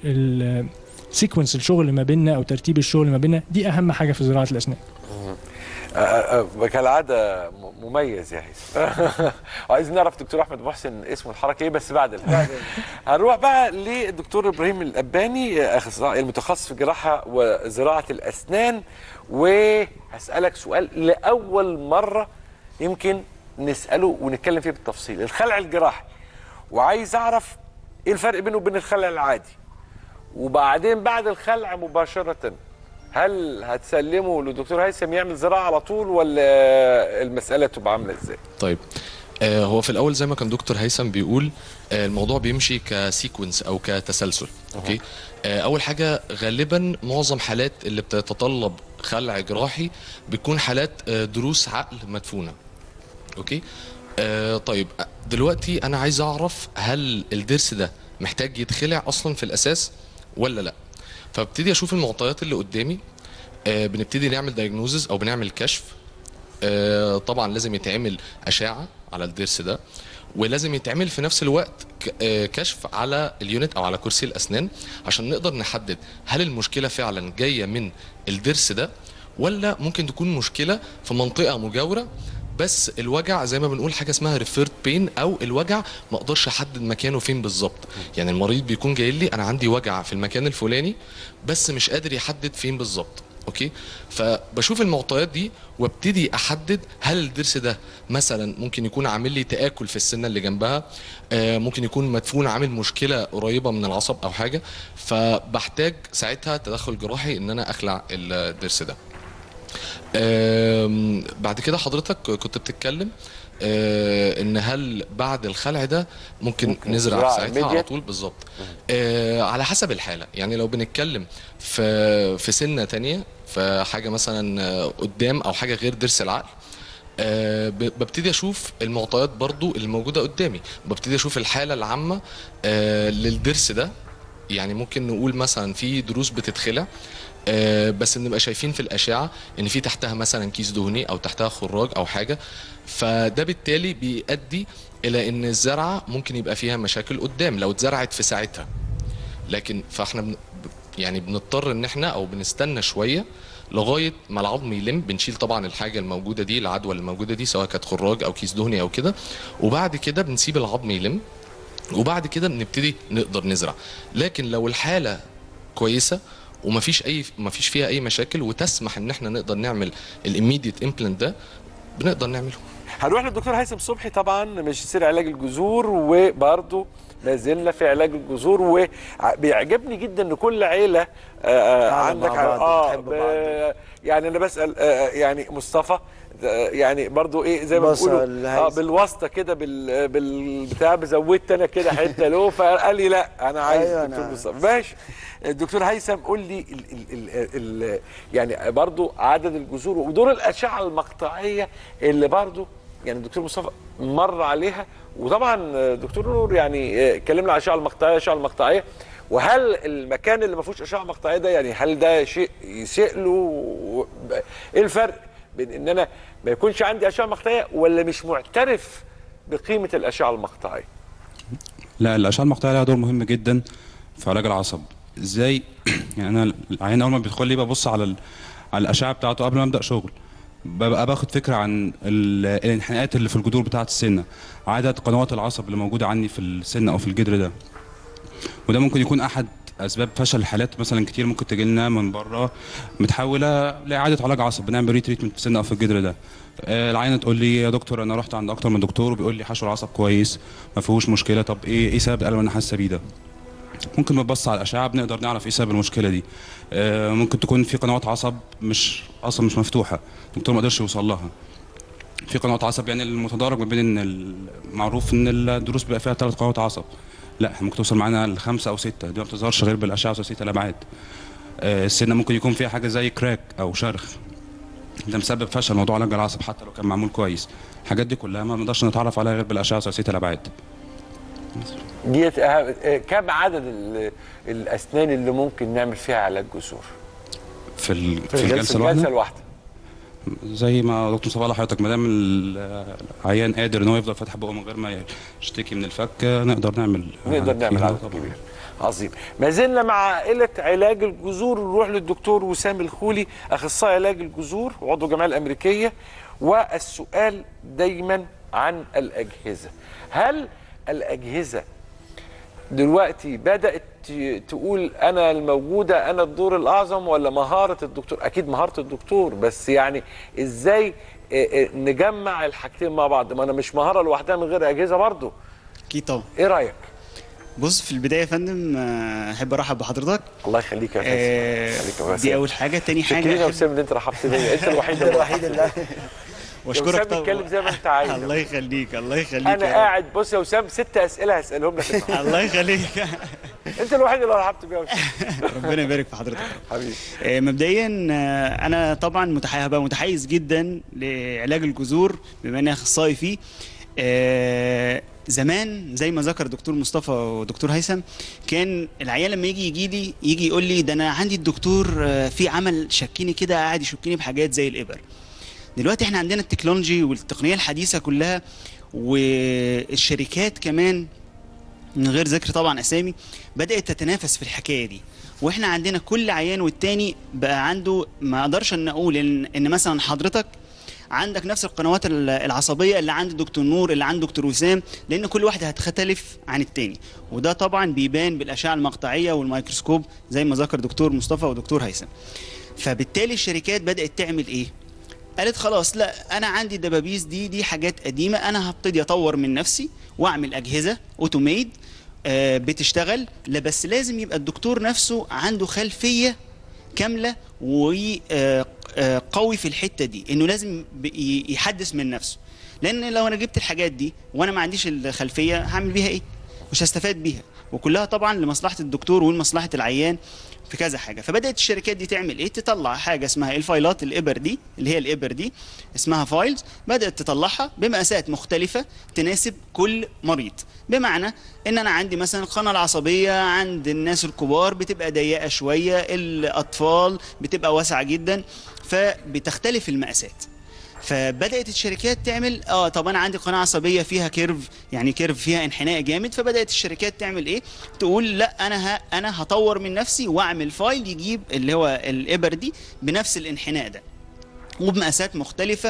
سيكونس الشغل ما بيننا او ترتيب الشغل ما بيننا دي اهم حاجه في زراعه الاسنان آه، آه، كالعاده م- مميز يا هيثم عايزين نعرف دكتور احمد محسن اسمه الحركه ايه بس بعد الهوا. هنروح بقى للدكتور ابراهيم الاباني آه، اخصائي المتخصص في الجراحه وزراعه الاسنان وهسالك سؤال لاول مره يمكن نساله ونتكلم فيه بالتفصيل الخلع الجراحي وعايز اعرف ايه الفرق بينه وبين الخلع العادي وبعدين بعد الخلع مباشره هل هتسلمه لدكتور هيثم يعمل زراعه على طول ولا المساله تبقى عامله ازاي؟ طيب آه هو في الاول زي ما كان دكتور هيثم بيقول آه الموضوع بيمشي كسيكونس او كتسلسل اوكي آه اول حاجه غالبا معظم حالات اللي بتتطلب خلع جراحي بتكون حالات آه دروس عقل مدفونه اوكي آه طيب آه، دلوقتي انا عايز اعرف هل الضرس ده محتاج يتخلع اصلا في الاساس ولا لا فابتدي اشوف المعطيات اللي قدامي آه بنبتدي نعمل دايجنوزز او بنعمل كشف آه، طبعا لازم يتعمل اشعه على الضرس ده ولازم يتعمل في نفس الوقت ك- آه، كشف على اليونت او على كرسي الاسنان عشان نقدر نحدد هل المشكله فعلا جايه من الضرس ده ولا ممكن تكون مشكله في منطقه مجاوره بس الوجع زي ما بنقول حاجه اسمها ريفيرد بين او الوجع ما اقدرش احدد مكانه فين بالظبط يعني المريض بيكون جاي لي انا عندي وجع في المكان الفلاني بس مش قادر يحدد فين بالظبط اوكي فبشوف المعطيات دي وابتدي احدد هل الضرس ده مثلا ممكن يكون عامل لي تاكل في السنه اللي جنبها آه ممكن يكون مدفون عامل مشكله قريبه من العصب او حاجه فبحتاج ساعتها تدخل جراحي ان انا اخلع الضرس ده آم، بعد كده حضرتك كنت بتتكلم آه، ان هل بعد الخلع ده ممكن, ممكن ممكن نزرع زراعة ساعتها على immediate؟ طول بالظبط آه، على حسب الحاله يعني لو بنتكلم في في سنه تانية في حاجه مثلا آه، قدام او حاجه غير ضرس العقل آه، ب- ببتدي اشوف المعطيات برضو اللي موجوده قدامي ببتدي اشوف الحاله العامه آه، للضرس ده يعني ممكن نقول مثلا في دروس بتتخلع آه، بس نبقى شايفين في الاشعه ان في تحتها مثلا كيس دهني او تحتها خراج او حاجه فده بالتالي بيؤدي الى ان الزرعه ممكن يبقى فيها مشاكل قدام لو اتزرعت في ساعتها لكن فاحنا بن يعني بنضطر ان احنا او بنستنى شويه لغايه ما العظم يلم بنشيل طبعا الحاجه الموجوده دي العدوى الموجوده دي سواء كانت خراج او كيس دهني او كده وبعد كده بنسيب العظم يلم وبعد كده بنبتدي نقدر نزرع لكن لو الحاله كويسه ومفيش اي مفيش فيها اي مشاكل وتسمح ان احنا نقدر نعمل الاميديت امبلانت ده بنقدر نعمله هنروح للدكتور هيثم صبحي طبعا ماجستير علاج الجذور وبرضه ما زلنا في علاج الجذور وبيعجبني جدا ان كل عيله آه، آه، قاعدة عندك مع بعض، اه بتحب ب- يعني انا بسال آه، يعني مصطفى آه، يعني برضو ايه زي ما بصل، بيقولوا اه هيثم. بالواسطه كده بال بالبتاع زودت انا كده حته له فقال لي لا انا عايز أيوة، دكتور أنا- مصطفى ماشي الدكتور هيثم قول لي ال ال ال ال يعني برضو عدد الجذور ودور الاشعه المقطعيه اللي برضو يعني الدكتور مصطفى مر عليها وطبعا دكتور نور يعني اتكلمنا عن الاشعه المقطعيه الاشعه المقطعيه وهل المكان اللي ما فيهوش اشعه مقطعيه ده يعني هل ده شيء يسيء له و- ايه الفرق بين ان انا ما يكونش عندي اشعه مقطعيه ولا مش معترف بقيمه الاشعه المقطعيه لا الاشعه المقطعيه لها دور مهم جدا في علاج العصب ازاي يعني انا العيان اول ما بيدخل لي ببص على ال... على الاشعه بتاعته قبل ما ابدا شغل ببقى باخد فكره عن ال... الانحناءات اللي في الجذور بتاعه السنه عدد قنوات العصب اللي موجوده عندي في السن او في الجدر ده وده ممكن يكون احد اسباب فشل الحالات مثلا كتير ممكن تجي لنا من بره متحوله لاعاده علاج عصب بنعمل ري تريتمنت في السن او في الجدر ده آه، العينه تقول لي يا دكتور انا رحت عند اكتر من دكتور وبيقول لي حشو العصب كويس ما فيهوش مشكله طب ايه ايه سبب الالم اللي انا حاسه بيه ده ممكن بنبص على الاشعه بنقدر نعرف ايه سبب المشكله دي آه، ممكن تكون في قنوات عصب مش اصلا مش مفتوحه الدكتور ما قدرش يوصل لها في قنوات عصب يعني المتدرج ما بين ان المعروف ان الدروس بيبقى فيها ثلاث قنوات عصب لا إحنا ممكن توصل معانا لخمسه او سته دي ما بتظهرش غير بالاشعه ثلاثيه الابعاد آه، السنه ممكن يكون فيها حاجه زي كراك او شرخ ده مسبب فشل موضوع علاج العصب حتى لو كان معمول كويس الحاجات دي كلها ما بنقدرش نتعرف عليها غير بالاشعه ثلاثيه الابعاد ديت أهم- آه، كم عدد ال- الاسنان اللي ممكن نعمل فيها علاج جذور في, ال... في الجلسه الواحده الواحده زي ما دكتور صباح حضرتك ما دام العيان قادر ان هو يفضل فاتح بقه من غير ما يشتكي من الفك نقدر نعمل نقدر نعمل فيها عدد كبير عظيم ما زلنا مع عائلة علاج الجذور نروح للدكتور وسام الخولي أخصائي علاج الجذور وعضو الجمعية الأمريكية والسؤال دايما عن الأجهزة هل الأجهزة دلوقتي بدأت ت- تقول أنا الموجودة أنا الدور الأعظم ولا مهارة الدكتور أكيد مهارة الدكتور بس يعني إزاي آه، آه، نجمع الحاجتين مع بعض ما أنا مش مهارة لوحدها من غير أجهزة برضو اكيد طبعا إيه رأيك؟ بص في البدايه يا فندم آه، احب ارحب بحضرتك الله يخليك يا آه، فندم خليك يا دي اول حاجه تاني حاجه شكرا يا أحب- وسام اللي انت رحبت بيا انت الوحيد أنت الوحيد اللي- واشكرك طبعا طبعا اتكلم زي ما انت عايز الله يخليك الله يخليك انا يا رب. قاعد بص يا وسام ست اسئله هسالهم لك النهارده. الله يخليك انت الوحيد اللي رحبت بيا يا وسام ربنا يبارك في حضرتك حبيبي آه، مبدئيا آه، انا طبعا متحيز هبقى متحيز جدا لعلاج الجذور بما اني اخصائي فيه آه، زمان زي ما ذكر دكتور مصطفى ودكتور هيثم كان العيان لما يجي يجي لي يجي يقول لي ده انا عندي الدكتور آه، في عمل شكيني كده قاعد يشكيني بحاجات زي الابر دلوقتي احنا عندنا التكنولوجي والتقنيه الحديثه كلها والشركات كمان من غير ذكر طبعا اسامي بدات تتنافس في الحكايه دي واحنا عندنا كل عيان والتاني بقى عنده ما اقدرش ان اقول ان ان مثلا حضرتك عندك نفس القنوات ال- العصبيه اللي عند دكتور نور اللي عند دكتور وسام لان كل واحده هتختلف عن التاني وده طبعا بيبان بالاشعه المقطعيه والميكروسكوب زي ما ذكر دكتور مصطفى ودكتور هيثم فبالتالي الشركات بدات تعمل ايه قالت خلاص لا انا عندي الدبابيس دي دي حاجات قديمه انا هبتدي اطور من نفسي واعمل اجهزه اوتوميد آه بتشتغل لا بس لازم يبقى الدكتور نفسه عنده خلفيه كامله وقوي في الحته دي انه لازم ب- ي- يحدث من نفسه لان لو انا جبت الحاجات دي وانا ما عنديش الخلفيه هعمل بيها ايه مش هستفاد بيها وكلها طبعا لمصلحه الدكتور ولمصلحه العيان في كذا حاجه فبدات الشركات دي تعمل ايه تطلع حاجه اسمها الفايلات الابر دي اللي هي الابر دي اسمها فايلز بدات تطلعها بمقاسات مختلفه تناسب كل مريض بمعنى ان انا عندي مثلا القناه العصبيه عند الناس الكبار بتبقى ضيقه شويه الاطفال بتبقى واسعه جدا فبتختلف المقاسات فبدات الشركات تعمل اه طب انا عندي قناه عصبيه فيها كيرف يعني كيرف فيها انحناء جامد فبدات الشركات تعمل ايه تقول لا انا ها انا هطور من نفسي واعمل فايل يجيب اللي هو الابر دي بنفس الانحناء ده وبمقاسات مختلفة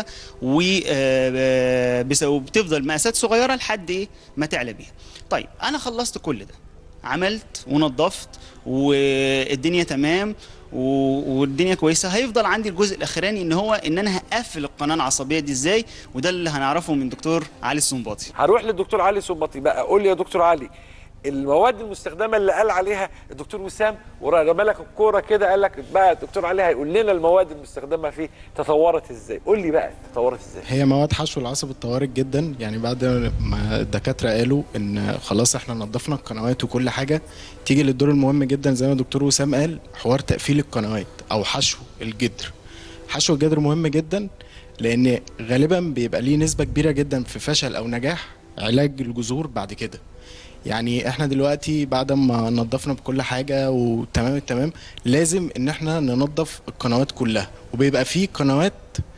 وبتفضل مقاسات صغيرة لحد ايه ما تعلى بيها. طيب أنا خلصت كل ده عملت ونظفت والدنيا تمام و- والدنيا كويسه هيفضل عندي الجزء الاخراني ان هو ان انا هقفل القناه العصبيه دي ازاي وده اللي هنعرفه من دكتور علي السنباطي هروح للدكتور علي سبطي بقى قول لي يا دكتور علي المواد المستخدمه اللي قال عليها الدكتور وسام ورمى لك الكوره كده قال لك بقى الدكتور علي هيقول لنا المواد المستخدمه فيه تطورت ازاي قول لي بقى تطورت ازاي هي مواد حشو العصب اتطورت جدا يعني بعد ما الدكاتره قالوا ان خلاص احنا نظفنا القنوات وكل حاجه تيجي للدور المهم جدا زي ما دكتور وسام قال حوار تقفيل القنوات او حشو الجدر حشو الجدر مهم جدا لان غالبا بيبقى ليه نسبه كبيره جدا في فشل او نجاح علاج الجذور بعد كده يعني احنا دلوقتي بعد ما نظفنا بكل حاجه وتمام التمام لازم ان احنا ننظف القنوات كلها وبيبقى في قنوات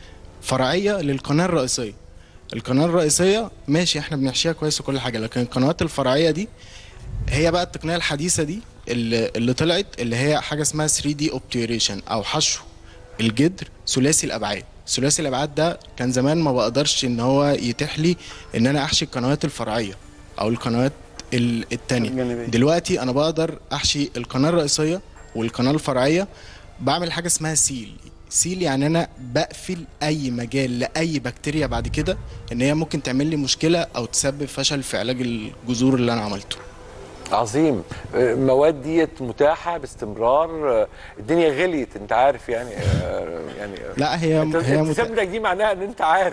فرعيه للقناه الرئيسيه القناه الرئيسيه ماشي احنا بنحشيها كويس وكل حاجه لكن القنوات الفرعيه دي هي بقى التقنيه الحديثه دي اللي, اللي طلعت اللي هي حاجه اسمها 3 دي اوبتيوريشن او حشو الجدر ثلاثي الابعاد ثلاثي الابعاد ده كان زمان ما بقدرش ان هو يتيح لي ان انا احشي القنوات الفرعيه او القنوات ال- التانية دلوقتي انا بقدر احشي القناه الرئيسيه والقناه الفرعيه بعمل حاجه اسمها سيل سيل يعني انا بقفل اي مجال لاي بكتيريا بعد كده ان هي ممكن تعمل لي مشكله او تسبب فشل في علاج الجذور اللي انا عملته عظيم آه، المواد ديت متاحه باستمرار آه، الدنيا غليت انت عارف يعني آه، يعني لا هي انت هي مت... ابتسامتك دي معناها ان انت عارف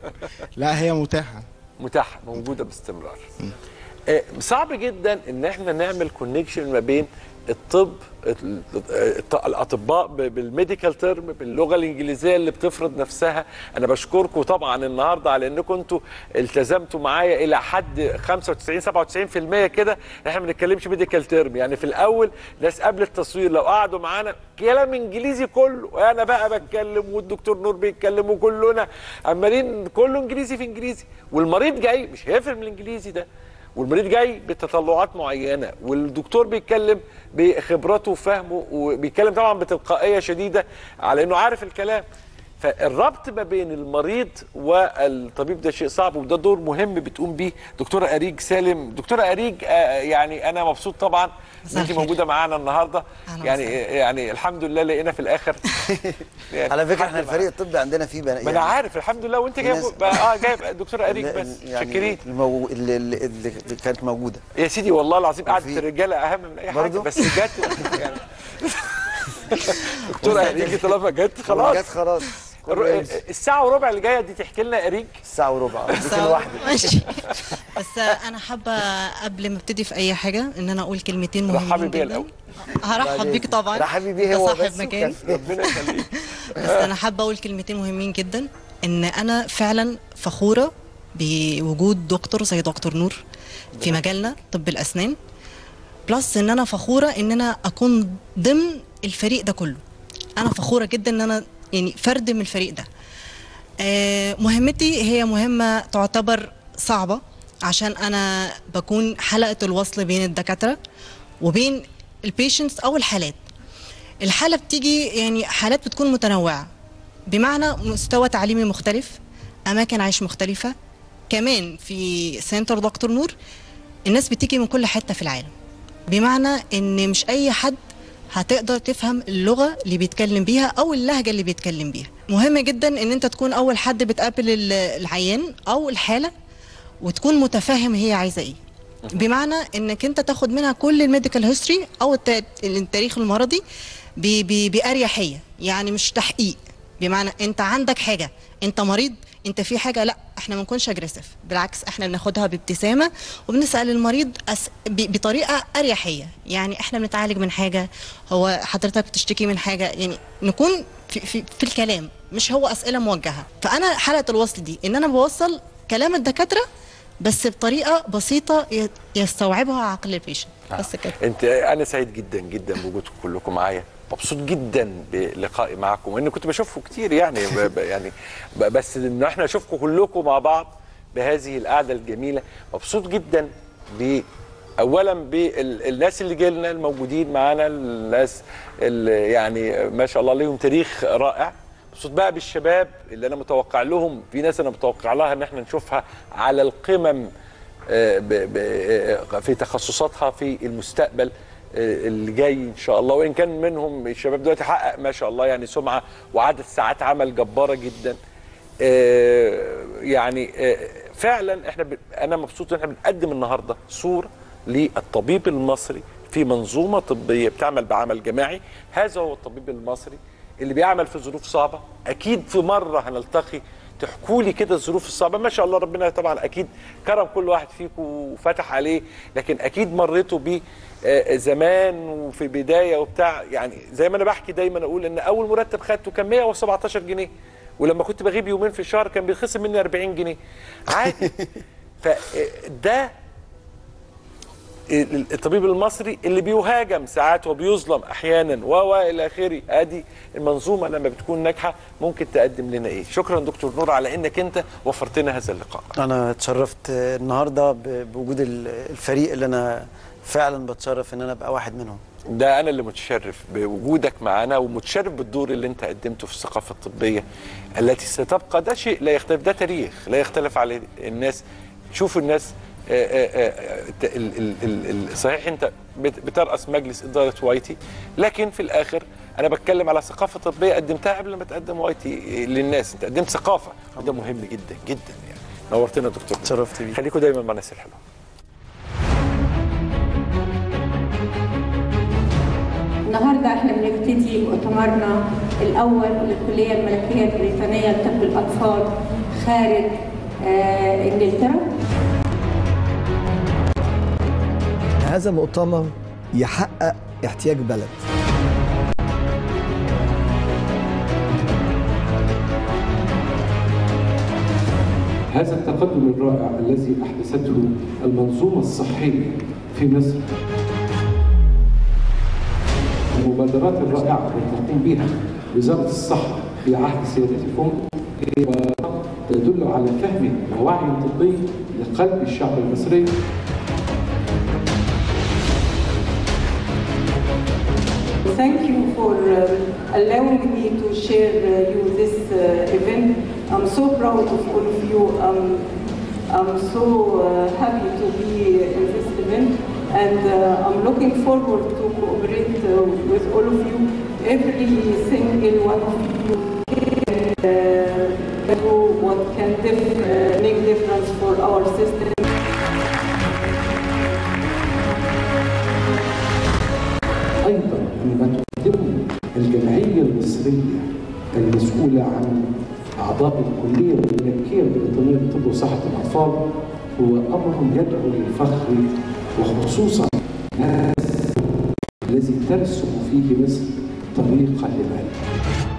لا هي متاحه متاحه موجوده باستمرار آه، صعب جدا ان احنا نعمل كونكشن ما بين الطب ال- الط- الاطباء ب- بالميديكال تيرم باللغه الانجليزيه اللي بتفرض نفسها انا بشكركم طبعا النهارده على انكم انتوا التزمتوا معايا الى حد 95 97% كده احنا ما بنتكلمش ميديكال تيرم يعني في الاول ناس قبل التصوير لو قعدوا معانا كلام انجليزي كله انا بقى بتكلم والدكتور نور بيتكلم وكلنا عمالين كله انجليزي في انجليزي والمريض جاي مش هيفهم الانجليزي ده والمريض جاي بتطلعات معينه والدكتور بيتكلم بخبرته وفهمه وبيتكلم طبعا بتلقائيه شديده على انه عارف الكلام فالربط ما بين المريض والطبيب ده شيء صعب وده دور مهم بتقوم بيه دكتوره اريج سالم دكتوره اريج آه، يعني انا مبسوط طبعا ان انت موجوده معانا النهارده يعني يعني الحمد لله لقينا في الاخر يعني على فكره حد احنا الفريق الطبي عندنا فيه بنا ما انا عارف الحمد لله وانت في جايب ناس- اه جايب دكتوره اريج اللي- بس يعني شاكرين المو... اللي, اللي, اللي كانت موجوده يا سيدي والله العظيم قعدة وفي- الرجاله اهم من اي حاجه برضو؟ بس جت يعني دكتوره اريج طالما جت خلاص جت خلاص الر- الساعه وربع اللي جايه دي تحكي لنا اريج الساعه وربع ماشي بس انا حابه قبل ما ابتدي في اي حاجه ان انا اقول كلمتين مهمين رحبي بيا جدا. الاول هرحب بيك طبعا رحبي بيه أنت هو صاحب بس مكان ربنا يخليك بس انا حابه اقول كلمتين مهمين جدا ان انا فعلا فخوره بوجود دكتور زي دكتور نور في مجالنا طب الاسنان بلس ان انا فخوره ان انا اكون ضمن الفريق ده كله انا فخوره جدا ان انا يعني فرد من الفريق ده آه، مهمتي هي مهمة تعتبر صعبة عشان أنا بكون حلقة الوصل بين الدكاترة وبين البيشنتس أو الحالات الحالة بتيجي يعني حالات بتكون متنوعة بمعنى مستوى تعليمي مختلف أماكن عيش مختلفة كمان في سنتر دكتور نور الناس بتيجي من كل حتة في العالم بمعنى ان مش اي حد هتقدر تفهم اللغه اللي بيتكلم بيها او اللهجه اللي بيتكلم بيها مهم جدا ان انت تكون اول حد بتقابل ال- العيان او الحاله وتكون متفاهم هي عايزه ايه بمعنى انك انت تاخد منها كل الميديكال هيستوري او التا- التاريخ المرضي ب- ب- باريحيه يعني مش تحقيق بمعنى انت عندك حاجه انت مريض انت في حاجه لا احنا ما نكونش اجريسيف بالعكس احنا بناخدها بابتسامه وبنسال المريض أس... ب... بطريقه اريحيه يعني احنا بنتعالج من حاجه هو حضرتك بتشتكي من حاجه يعني نكون في, في, في الكلام مش هو اسئله موجهه فانا حلقه الوصل دي ان انا بوصل كلام الدكاتره بس بطريقه بسيطه ي- يستوعبها عقل البيشنت بس كده انت انا سعيد جدا جدا بوجودكم كلكم معايا مبسوط جدا بلقائي معكم وان كنت بشوفكم كتير يعني ب ب يعني ب بس ان احنا اشوفكم كلكم مع بعض بهذه القعده الجميله مبسوط جدا ب اولا بالناس اللي جايلنا الموجودين معانا الناس اللي يعني ما شاء الله ليهم تاريخ رائع مبسوط بقى بالشباب اللي انا متوقع لهم في ناس انا متوقع لها ان احنا نشوفها على القمم آه، ب- ب- آه، في تخصصاتها في المستقبل آه، اللي جاي ان شاء الله وان كان منهم الشباب دلوقتي حقق ما شاء الله يعني سمعه وعدد ساعات عمل جباره جدا آه، يعني آه، فعلا احنا ب... انا مبسوط ان احنا بنقدم النهارده صوره للطبيب المصري في منظومه طبيه بتعمل بعمل جماعي هذا هو الطبيب المصري اللي بيعمل في ظروف صعبه اكيد في مره هنلتقي تحكوا لي كده الظروف الصعبه ما شاء الله ربنا طبعا اكيد كرم كل واحد فيكم وفتح عليه لكن اكيد مريتوا بيه آه، زمان وفي بدايه وبتاع يعني زي ما انا بحكي دايما اقول ان اول مرتب خدته كان 117 جنيه ولما كنت بغيب يومين في الشهر كان بيتخصم مني 40 جنيه عادي فده الطبيب المصري اللي بيهاجم ساعات وبيظلم احيانا و و الى اخره ادي المنظومه لما بتكون ناجحه ممكن تقدم لنا ايه شكرا دكتور نور على انك انت وفرت لنا هذا اللقاء انا اتشرفت النهارده ب- بوجود ال- الفريق اللي انا فعلا بتشرف ان انا ابقى واحد منهم ده انا اللي متشرف بوجودك معنا ومتشرف بالدور اللي انت قدمته في الثقافه الطبيه التي ستبقى ده شيء لا يختلف ده تاريخ لا يختلف عليه الناس شوفوا الناس آه، آه، آه، ت- ال- ال- ال- ال- صحيح انت بت- بترأس مجلس اداره وايتي لكن في الاخر انا بتكلم على ثقافه طبيه قدمتها قبل ما تقدم وايتي للناس انت قدمت ثقافه وده مهم جدا جدا يعني نورتنا يا دكتور اتشرفت بيك خليكم دايما مع الناس الحلوه النهارده احنا بنبتدي مؤتمرنا الاول للكليه الملكيه البريطانيه لطب الاطفال خارج آه، انجلترا هذا مؤتمر يحقق احتياج بلد هذا التقدم الرائع الذي أحدثته المنظومة الصحية في مصر المبادرات الرائعة التي تقوم بها وزارة الصحة في عهد سيادتكم تدل على فهم ووعي طبي لقلب الشعب المصري Thank you for uh, allowing me to share uh, you this uh, event. I'm so proud of all of you. Um, I'm so uh, happy to be in this event and uh, I'm looking forward to cooperate uh, with all of you. Every single one of you uh, do what can dif- uh, make difference for our system. أيضا عندما تقدمه الجمعية المصرية المسؤولة عن أعضاء الكلية الملكية البريطانية للطب وصحة الأطفال هو أمر يدعو للفخر وخصوصا الذي ترسم فيه مصر طريقا لذلك